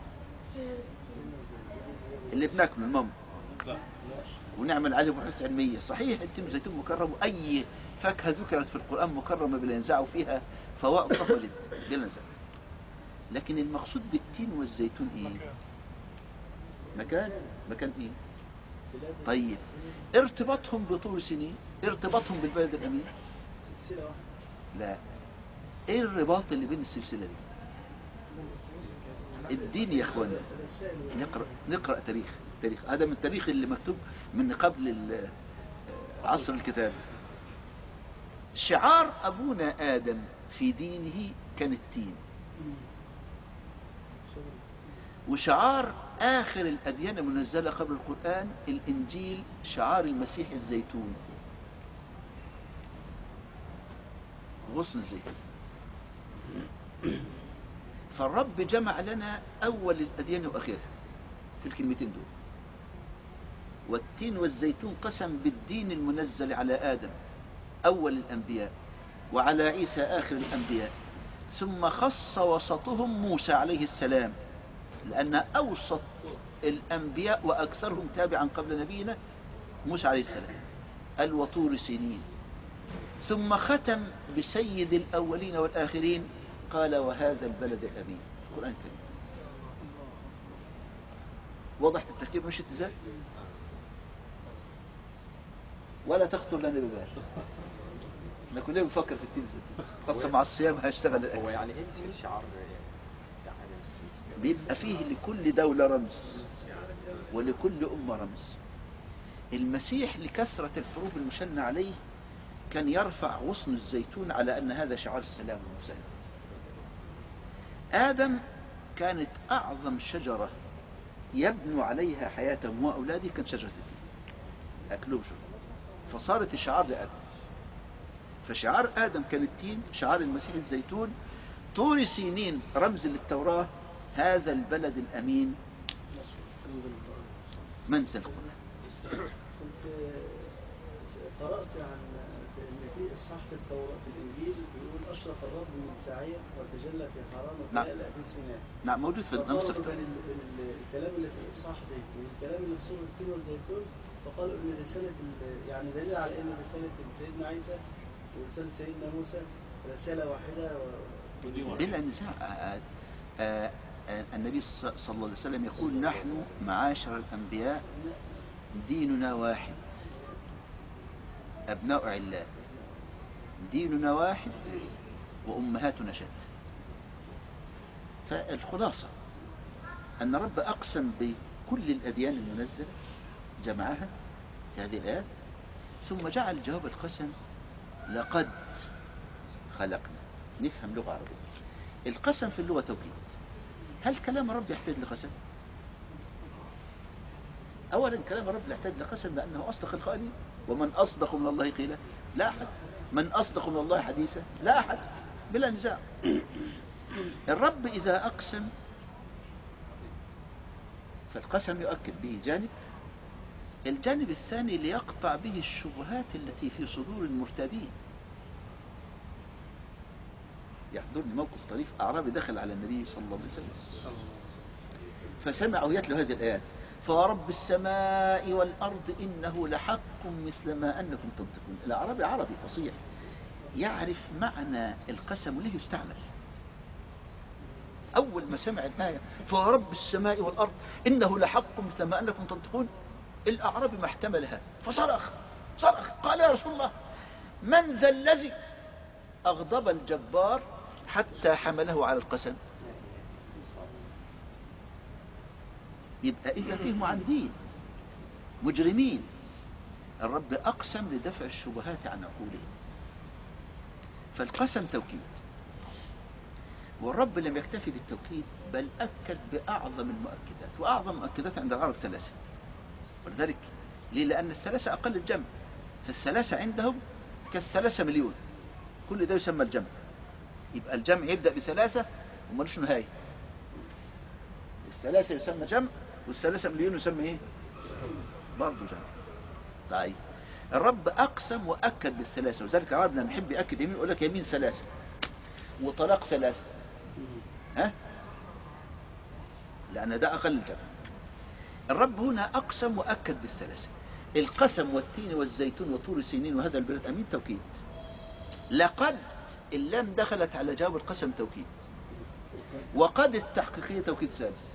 اللي بناكله المم ونعمل عليه بحوث علمية صحيح التين والزيتون مكرم أي فاكهة ذكرت في القرآن مكرمة بلا ينزع فيها فوائد طبعا بلا نزاع لكن المقصود بالتين والزيتون ايه مكان مكان ايه طيب ارتباطهم بطول سنين ارتباطهم بالبلد الامين لا ايه الرباط اللي بين السلسلة دي الدين يا اخوانا نقرأ, نقرأ تاريخ تاريخ هذا من التاريخ اللي مكتوب من قبل ال- عصر الكتاب شعار أبونا آدم في دينه كان التين وشعار آخر الأديان المنزلة قبل القرآن الإنجيل شعار المسيح الزيتون غصن الزيتون فالرب جمع لنا أول الأديان وآخرها في الكلمتين دول والتين والزيتون قسم بالدين المنزل على آدم أول الأنبياء وعلى عيسى آخر الأنبياء ثم خص وسطهم موسى عليه السلام لأن أوسط الأنبياء وأكثرهم تابعا قبل نبينا موسى عليه السلام قال وطور سنين ثم ختم بسيد الأولين والآخرين قال وهذا البلد الأمين القرآن الكريم وضحت التركيب مشيت ازاي ولا تخطر لنا ببال احنا كلنا بنفكر في التين خاصة مع الصيام هشتغل هو الأكل. يعني ايه الشعار يعني بيبقى فيه لكل دولة رمز ولكل أمة رمز المسيح لكثرة الحروب المشنة عليه كان يرفع غصن الزيتون على أن هذا شعار السلام والسلام آدم كانت أعظم شجرة يبنوا عليها حياتهم وأولاده كانت شجرة التين أكلهم شجرة فصارت الشعار لآدم فشعار آدم كان التين شعار المسيح الزيتون طور سينين رمز للتوراة هذا البلد الأمين منزل القرآن كنت قرأت عن إن في إصحاح في التوراة في الإنجيل بيقول أشرق الرب من سعير وتجلى في حرام نعم. وتلألأ في سيناء نعم موجود في نفس فقارنوا الكتاب بين ال- بين ال- الكلام اللي في الإصحاح ده والكلام اللي في سورة التين والزيتون فقالوا إن رسالة ال- يعني دليل على إن رسالة سيدنا عيسى ورسالة سيدنا موسى رسالة واحدة و- ودي واحدة. بلا نزاع آه، آه، آه، النبي ص- صلى الله عليه وسلم يقول نحن معاشر الأنبياء ديننا واحد أبناء علات ديننا واحد وأمهاتنا شتى فالخلاصة أن رب أقسم بكل الأديان المنزلة جمعها في هذه الآيات ثم جعل جواب القسم لقد خلقنا نفهم لغة عربية القسم في اللغة توكيد هل كلام رب يحتاج لقسم أولا كلام رب لا يحتاج لقسم لأنه أصدق القائلين ومن أصدق من الله قيلا لا أحد من أصدق من الله حديثا لا أحد بلا نزاع الرب إذا أقسم فالقسم يؤكد به جانب الجانب الثاني ليقطع به الشبهات التي في صدور المرتابين يحضرني موقف طريف أعرابي دخل على النبي صلى الله عليه وسلم فسمعوا يتلو هذه الآيات فرب السماء والأرض إنه لحق مثل ما أنكم تنطقون الأعرابي عربي فصيح يعرف معنى القسم وله يستعمل أول ما سمع الآية فرب السماء والأرض إنه لحق مثل ما أنكم تنطقون الأعرابي ما احتملها فصرخ صرخ قال يا رسول الله من ذا الذي أغضب الجبار حتى حمله على القسم يبقى إذا فيه معاندين مجرمين الرب أقسم لدفع الشبهات عن عقولهم فالقسم توكيد والرب لم يكتفي بالتوكيد بل أكد بأعظم المؤكدات وأعظم المؤكدات عند العرب ثلاثة ولذلك ليه لأن الثلاثة أقل الجمع فالثلاثة عندهم كالثلاثة مليون كل ده يسمى الجمع يبقى الجمع يبدأ بثلاثة ومالوش نهاية الثلاثة يسمى جمع والثلاثة مليون يسمى ايه برضه جمع طيب الرب أقسم وأكد بالثلاثة وذلك العرب لما يحب يأكد يمين يقول لك يمين ثلاثة وطلاق ثلاثة ها لأن ده أقل الجمع الرب هنا أقسم وأكد بالثلاثة القسم والتين والزيتون وطور سينين وهذا البلد أمين توكيد لقد اللام دخلت على جواب القسم توكيد وقد التحقيقية توكيد ثالث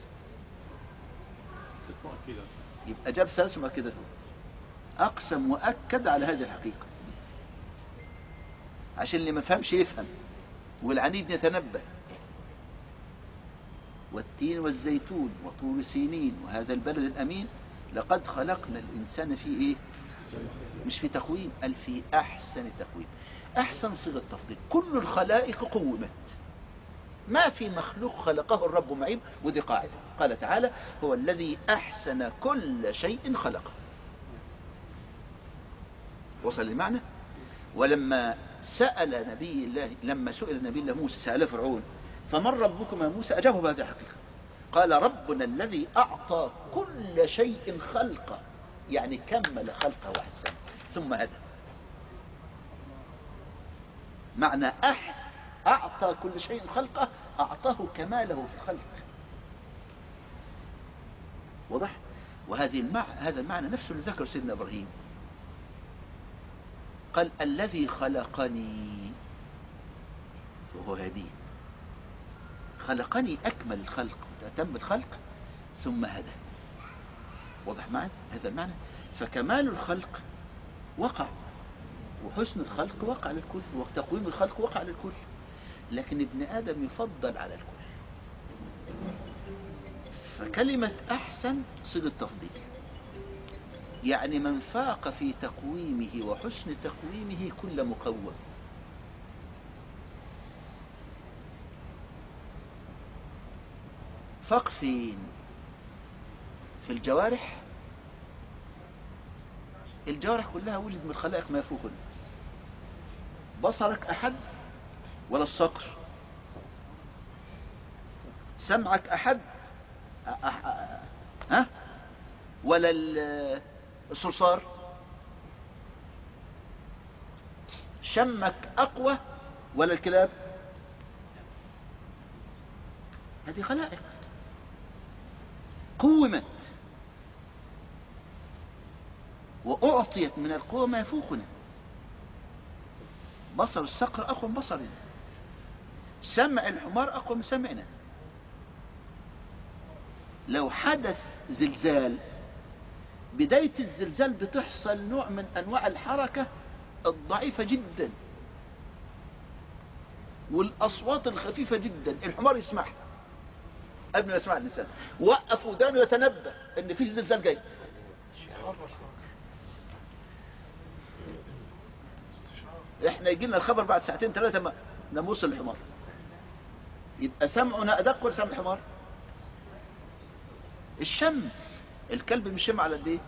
مؤكدة يبقى جاب ثلاث مؤكدات أقسم وأكد على هذه الحقيقة عشان اللي ما فهمش يفهم والعنيد يتنبه والتين والزيتون وطور سينين وهذا البلد الأمين لقد خلقنا الإنسان في إيه مش في تقويم قال في أحسن تقويم أحسن صيغة تفضيل كل الخلائق قومت ما في مخلوق خلقه الرب معيب ودي قاعدة قال تعالى هو الذي أحسن كل شيء خلقه وصل المعنى ولما سأل نبي الله لما سئل نبي الله موسى سأل فرعون فمن ربكم يا موسى أجابه بهذه الحقيقة قال ربنا الذي أعطى كل شيء خلقه يعني كمل خلقه وحسنه ثم هدى معنى أحس أعطى كل شيء خلقه أعطاه كماله في الخلق واضح وهذه المع... هذا المعنى نفسه اللي ذكر سيدنا إبراهيم قال الذي خلقني وهو هدي خلقني أكمل الخلق وتتم الخلق ثم هدى واضح معنا هذا المعنى فكمال الخلق وقع وحسن الخلق وقع للكل وتقويم الخلق وقع للكل لكن ابن آدم يفضل على الكل فكلمة أحسن صيغة تفضيل يعني من فاق في تقويمه وحسن تقويمه كل مقوم فاق فين في الجوارح الجوارح كلها وجد من الخلائق ما يفوقنا بصرك أحد ولا الصقر سمعك أحد أ- أ- أ- ها ولا ال- الصرصار شمك أقوى ولا الكلاب هذه خلائق قومت وأعطيت من القوة ما يفوقنا بصر الصقر أقوى من بصرنا سمع الحمار أقوى من سمعنا لو حدث زلزال بداية الزلزال بتحصل نوع من أنواع الحركة الضعيفة جدا والأصوات الخفيفة جدا الحمار يسمعها قبل ما يسمع الإنسان وقف ودانه يتنبه إن في زلزال جاي احنا يجي لنا الخبر بعد ساعتين ثلاثة ما نموس الحمار يبقى سمعنا أدق ولا سمع الحمار الشم الكلب مش شم على قد ايه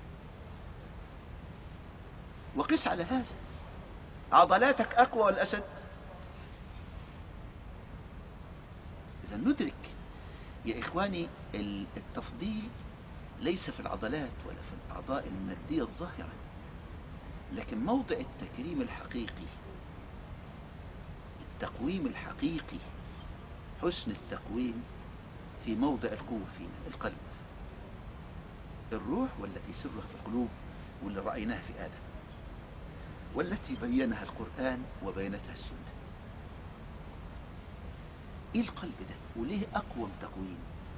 وقس على هذا عضلاتك أقوى ولا الأسد إذا ندرك يا إخواني ال- التفضيل ليس في العضلات ولا في الأعضاء المادية الظاهرة لكن موضع التكريم الحقيقي التقويم الحقيقي حسن التقويم في موضع القوة فينا القلب الروح والتي سرها في القلوب واللي رأيناها في آدم والتي بينها القرآن وبينتها السنة ايه القلب ده وليه اقوم تقويم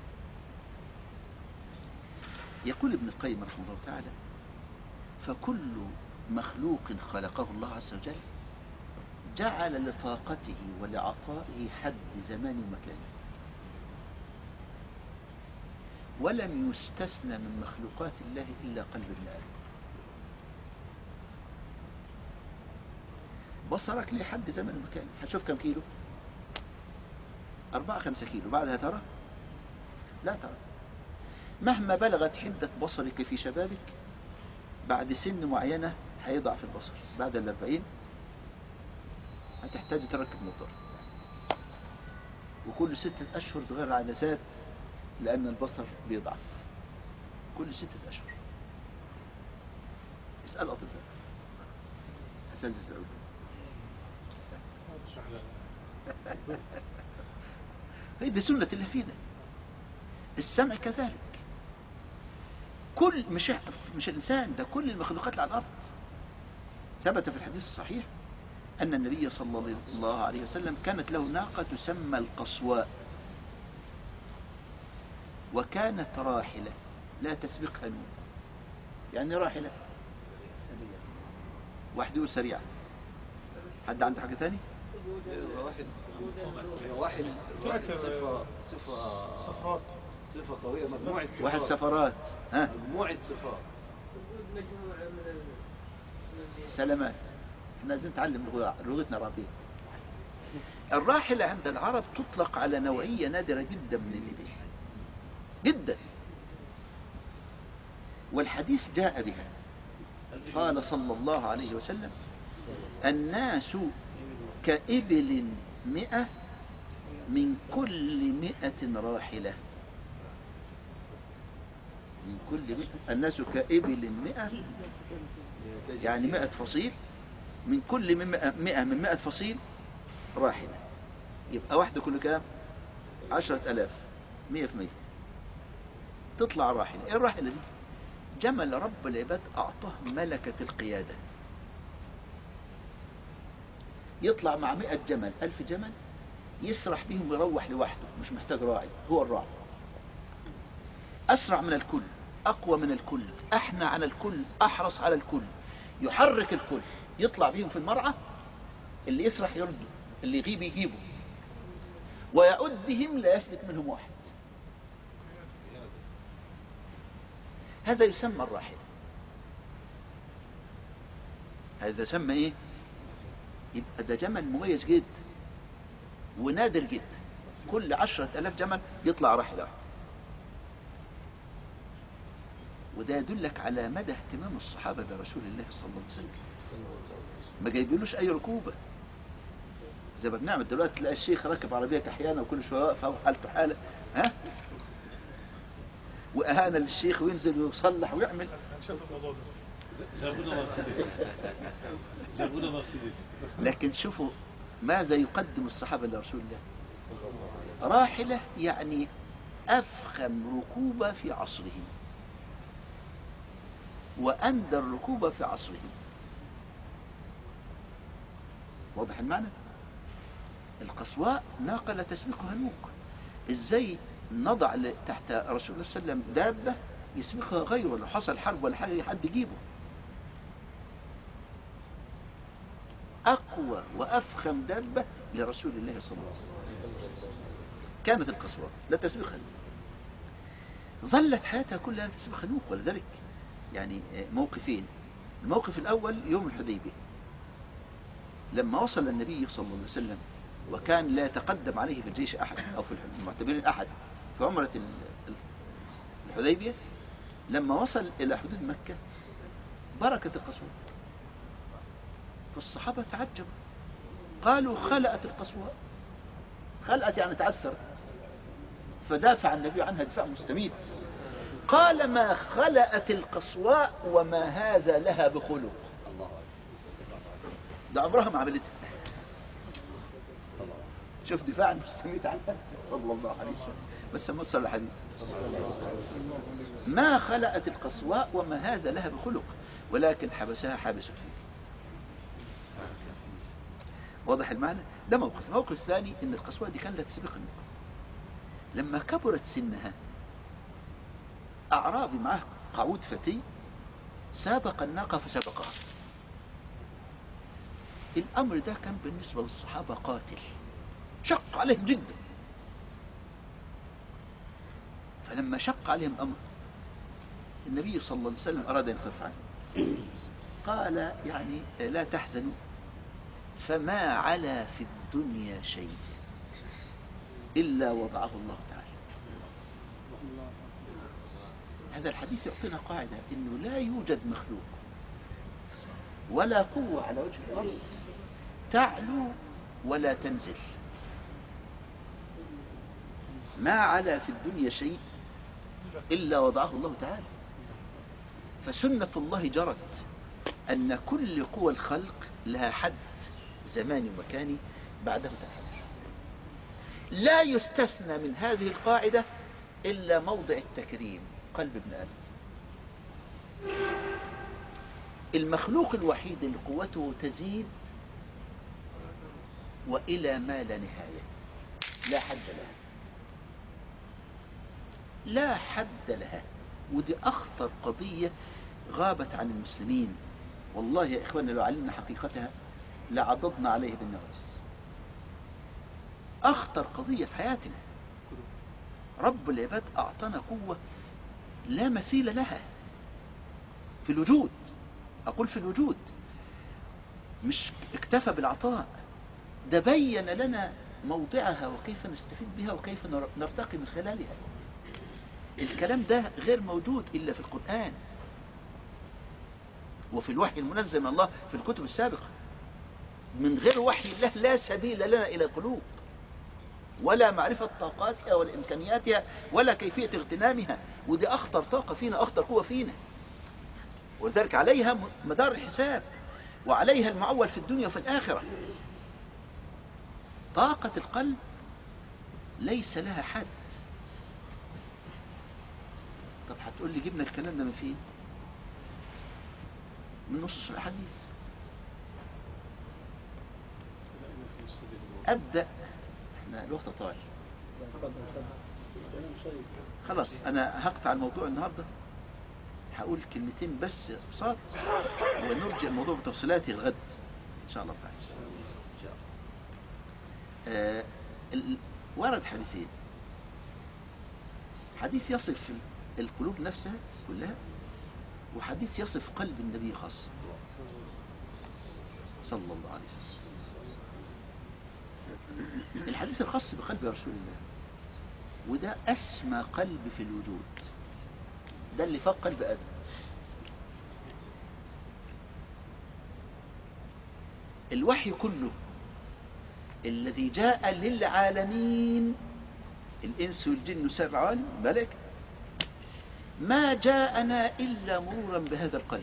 يقول ابن القيم رحمه الله تعالى فكل مخلوق خلقه الله عز وجل جعل لطاقته ولعطائه حد زمان ومكان ولم يستثنى من مخلوقات الله إلا قلب ابن آدم بصرك ليه حد زمان ومكان هتشوف كم كيلو أربعة خمسة كيلو بعدها ترى لا ترى مهما بلغت حدة بصرك في شبابك بعد سن معينة هيضعف البصر بعد الأربعين هتحتاج تركب نظارة وكل ستة أشهر تغير العدسات لأن البصر بيضعف كل ستة أشهر اسأل أطباء أساتذة العلوم هي دي سنة الله فينا السمع كذلك كل مش مش الإنسان ده كل المخلوقات اللي على الأرض ثبت في الحديث الصحيح أن النبي صلى الله عليه وسلم كانت له ناقة تسمى القصواء وكانت راحلة لا تسبقها نون يعني راحلة واحد يقول سريعة حد عنده حاجة تاني واحد واحد واحد صفة صفة صفات صفة قوية مجموعة صفات واحد سفرات ها مجموعة صفات مجموعة من ال- من الزيادة. سلامات احنا لازم نتعلم لغة- لغتنا العربية الراحلة عند العرب تطلق على نوعية نادرة جدا من الإبل جدا والحديث جاء بها قال صلى الله عليه وسلم الناس كإبل مئة من كل مئة راحلة من كل مئة الناس كإبل مئة يعني مئة فصيل من كل من مئة, مئة من مئة فصيل راحلة يبقى واحدة كل كام عشرة ألاف مئة في مئة تطلع راحلة ايه الراحلة دي جمل رب العباد أعطاه ملكة القيادة يطلع مع مئة جمل ألف جمل يسرح بهم ويروح لوحده مش محتاج راعي هو الراعي أسرع من الكل أقوى من الكل أحنى على الكل أحرص على الكل يحرك الكل يطلع بهم في المرعى اللي يسرح يرده اللي يغيب يجيبه ويعد بهم لا يفلت منهم واحد هذا يسمى الراحلة هذا يسمى ايه يبقى ده جمل مميز جدا ونادر جدا كل عشرة ألاف جمل يطلع راحلة واحدة وده يدلك على مدى اهتمام الصحابة برسول الله صلى الله عليه وسلم ما جايبينوش أي ركوبة زي ما بنعمل دلوقتي تلاقي الشيخ راكب عربية كحيانة وكل شوية واقفة وحالته حالة ها وأهانة للشيخ وينزل ويصلح ويعمل شوف الموضوع ده جابونا مرسيدس جابونا مرسيدس لكن شوفوا ماذا يقدم الصحابة لرسول الله راحلة يعني أفخم ركوبة في عصرهم وأندى الركوبة في عصرهم واضح المعنى القصواء ناقة لا تسبقها نوق ازاي نضع ل- تحت رسول الله صلى الله عليه وسلم دابة يسبقها غيره لو حصل حرب ولا حاجة حد يجيبه أقوى وأفخم دابة لرسول الله صلى الله عليه وسلم كانت القصواء لا تسبقها ظلت حياتها كلها لا تسبقها نوق ولذلك يعني موقفين الموقف الأول يوم الحديبية لما وصل النبي صلى الله عليه وسلم وكان لا يتقدم عليه في الجيش أحد أو في المعتبرين أحد في عمرة ال- ال- الحديبية لما وصل إلى حدود مكة بركة القصوى فالصحابة تعجبوا قالوا خلأت القصوى خلأت يعني تعثرت فدافع النبي عنها دفاع مستميت قال ما خلأت القصواء وما هذا لها بخلق ده عمرها ما عملتها شوف دفاع مستميت عنها صلى الله عليه وسلم بس ما وصل الحديث ما خلأت القصواء وما هذا لها بخلق ولكن حبسها حابس فيه واضح المعنى ده موقف الموقف الثاني ان القصواء دي كان لا تسبق النقاط لما كبرت سنها أعرابي معه قعود فتي سابق الناقة فسبقها الأمر ده كان بالنسبة للصحابة قاتل شق عليهم جدا فلما شق عليهم أمر النبي صلى الله عليه وسلم أراد أن يخف عنه قال يعني لا تحزنوا فما علا في الدنيا شيء إلا وضعه الله تعالى هذا الحديث يعطينا قاعدة أنه لا يوجد مخلوق ولا قوة على وجه الأرض تعلو ولا تنزل ما علا في الدنيا شيء إلا وضعه الله تعالى فسنة الله جرت أن كل قوى الخلق لها حد زماني ومكاني بعده تنحدر لا يستثنى من هذه القاعدة إلا موضع التكريم قلب ابن آدم المخلوق الوحيد اللي قوته تزيد وإلى ما لا نهاية لا حد لها لا حد لها ودي أخطر قضية غابت عن المسلمين والله يا إخواننا لو علمنا حقيقتها لعضضنا عليه بالنغرس أخطر قضية في حياتنا رب العباد أعطانا قوة لا مثيل لها في الوجود أقول في الوجود مش اكتفى بالعطاء ده بين لنا موضعها وكيف نستفيد بها وكيف نر- نرتقي من خلالها الكلام ده غير موجود إلا في القرآن وفي الوحي المنزل من الله في الكتب السابقة من غير وحي الله لا سبيل لنا إلى القلوب ولا معرفة طاقاتها ولا إمكانياتها ولا كيفية اغتنامها ودي أخطر طاقة فينا أخطر قوة فينا ولذلك عليها م- مدار الحساب وعليها المعول في الدنيا وفي الآخرة طاقة القلب ليس لها حد طب هتقول لي جبنا الكلام ده من فين من نصوص الحديث أبدأ احنا الوقت طال تفضل تفضل كلام شيق خلاص أنا هقطع الموضوع النهاردة هقول كلمتين بس بساط ونرجع الموضوع بتفصيلاته الغد إن شاء الله تعالى آه ال- ورد حديثين حديث يصف القلوب نفسها كلها وحديث يصف قلب النبي خاصة صلى الله عليه وسلم الحديث الخاص بقلب رسول الله وده أسمى قلب في الوجود ده اللي فاق قلب آدم الوحي كله الذي جاء للعالمين الإنس والجن وسائر العالم ملك ما جاءنا إلا مرورا بهذا القلب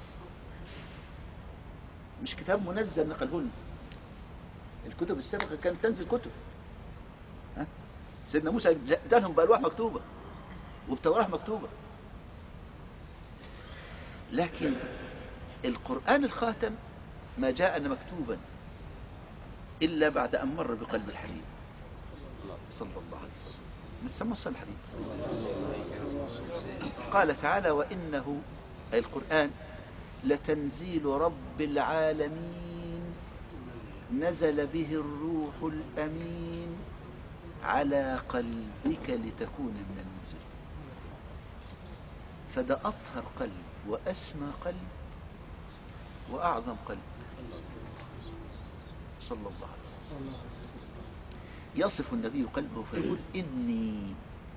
مش كتاب منزل نقله لنا الكتب السابقة كانت تنزل كتب ها؟ سيدنا موسى جالهم بألواح مكتوبة وبتوراة مكتوبة لكن القرآن الخاتم ما جاءنا مكتوبا إلا بعد أن مر بقلب الحبيب صلى الله عليه وسلم لسه ما وصل الحديث قال تعالى وإنه أي القرآن لتنزيل رب العالمين نزل به الروح الأمين على قلبك لتكون من المنزلين فده أطهر قلب وأسمى قلب وأعظم قلب صلى الله عليه وسلم يصف النبي قلبه فيقول إني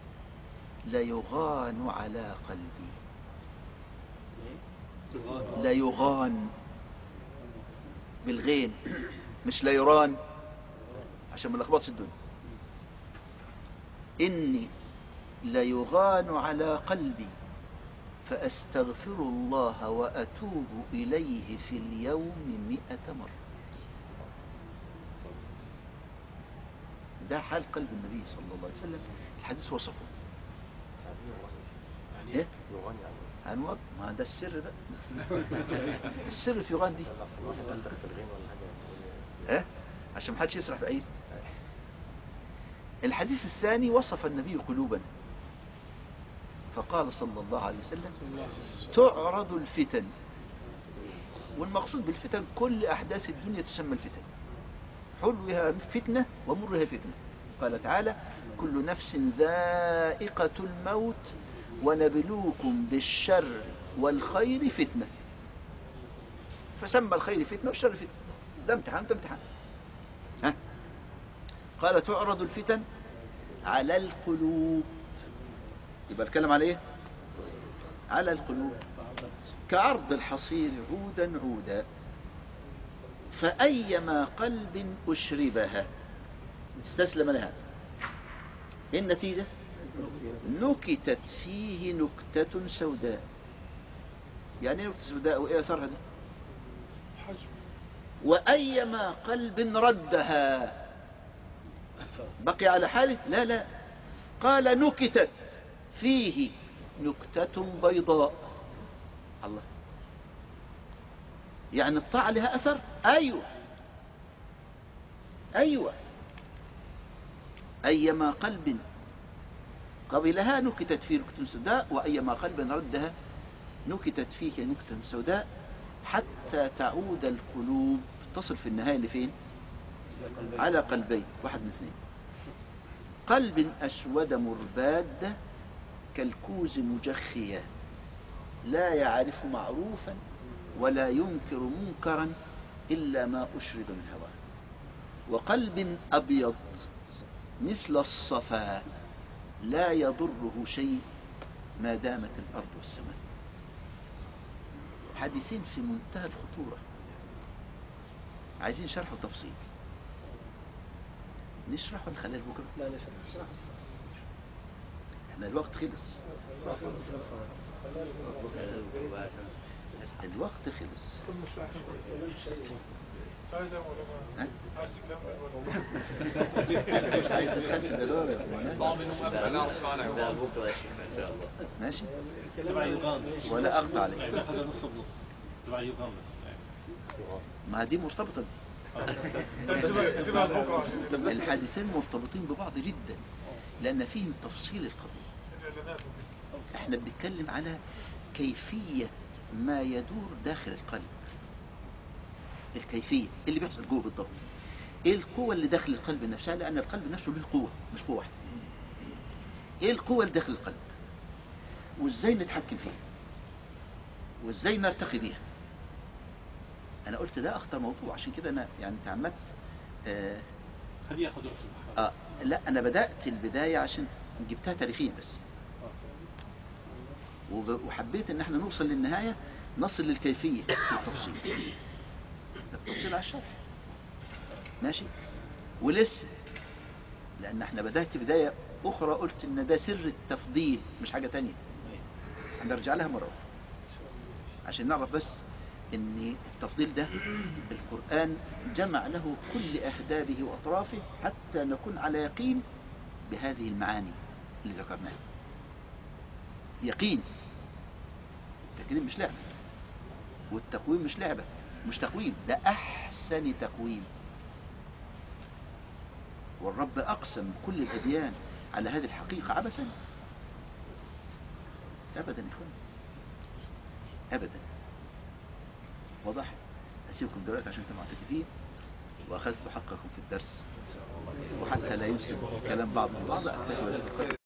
ليغان على قلبي ليغان بالغين مش ليران عشان ما نلخبطش الدنيا إني ليغان على قلبي فأستغفر الله وأتوب إليه في اليوم مئة مرة ده حال قلب النبي صلى الله عليه وسلم الحديث وصفه ايه هنوض ما ده السر بقى السر في يغان دي ايه عشان ما حدش يسرح في اي الحديث الثاني وصف النبي قلوبا فقال صلى الله عليه وسلم تعرض الفتن والمقصود بالفتن كل أحداث الدنيا تسمى الفتن حلوها فتنة ومرها فتنة قال تعالى كل نفس ذائقة الموت ونبلوكم بالشر والخير فتنة فسمى الخير فتنة والشر فتنة ده امتحان ده امتحان ها قال تعرض الفتن على القلوب يبقى الكلام على ايه على القلوب كعرض الحصير عودا عودا فأيما قلب أشربها استسلم لها إيه النتيجة نكتت فيه نكتة سوداء يعني ايه نكتة سوداء وايه اثرها دي وأيما قلب ردها بقي على حاله لا لا قال نكتت فيه نكتة بيضاء الله يعني الطاعة لها أثر أيوة أيوة أيما قلب قبلها نكتت فيه نكتة سوداء وأيما قلب ردها نكتت فيه نكتة سوداء حتى تعود القلوب تصل في النهاية لفين على قلبين واحد من اثنين قلب أسود مرباد كالكوز مجخيا لا يعرف معروفا ولا ينكر منكرا إلا ما أشرب من هواه وقلب أبيض مثل الصفا لا يضره شيء ما دامت الأرض والسماء حديثين في منتهى الخطورة عايزين شرح وتفصيل نشرح ولا نخليها بكرة لا لا اشرح احنا الوقت خلص الوقت خلص ها؟ مش عايز تخلي الإدارة يا أخوانا. لا بكره يا شيخ ان شاء الله ماشي تبع يوغندا ولا أقطع عليك هذا نص بنص تبع يوغندا ما دي مرتبطة الحادثين مرتبطين ببعض جدا لأن فيهم تفصيل القضية احنا بنتكلم على كيفية ما يدور داخل القلب الكيفية اللي بيحصل جوه بالضبط ايه القوة اللي داخل القلب نفسها لأن القلب نفسه له قوة مش قوة واحدة ايه القوة اللي داخل القلب وازاي نتحكم فيها وازاي نرتقي بيها انا قلت ده اخطر موضوع عشان كده انا يعني تعمدت آه, خليه ياخذ وقت المحاضرة اه لا انا بدأت البداية عشان جبتها تاريخيا بس وب- وحبيت ان احنا نوصل للنهاية نصل للكيفية التفصيل التفصيل على الشرح ماشي ولسه لان احنا بدأت بداية اخرى قلت ان ده سر التفضيل مش حاجة تانية هنرجع لها مرة أخرى عشان نعرف بس ان التفضيل ده القرآن جمع له كل اهدابه واطرافه حتى نكون على يقين بهذه المعاني اللي ذكرناها يقين التكريم مش لعبة والتقويم مش لعبة مش تقويم ده أحسن تقويم والرب أقسم كل الأديان على هذه الحقيقة عبثا أبدا يا إخوان أبدا واضح أسيبكم دلوقتي عشان انتم معتكفين وأخذت حقكم في الدرس وحتى لا يمسك كلام بعض من بعض أكتفي بهذا القدر